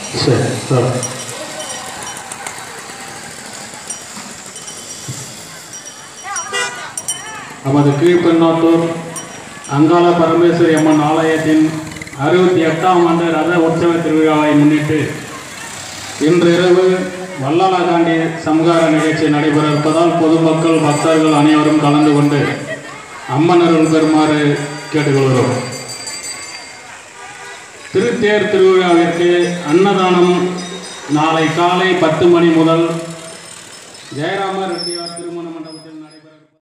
சரி சார் நமது கீழ்பெண்ணாத்தூர் அங்காள பரமேஸ்வரி அம்மன் ஆலயத்தின் அறுபத்தி எட்டாம் ஆண்டு ரத உற்சவ திருவிழாவை முன்னிட்டு இன்று இரவு வல்லாளகாண்டி சம்ஹார நிகழ்ச்சி நடைபெற இருப்பதால் பொதுமக்கள் பக்தர்கள் அனைவரும் கலந்து கொண்டு அம்மன் அருள் பெறுமாறு கேட்டுக்கொள்கிறோம் திருத்தேர் திருவிழாவிற்கு அன்னதானம் நாளை காலை பத்து மணி முதல் ஜெயராம ரெட்டியார் திருமண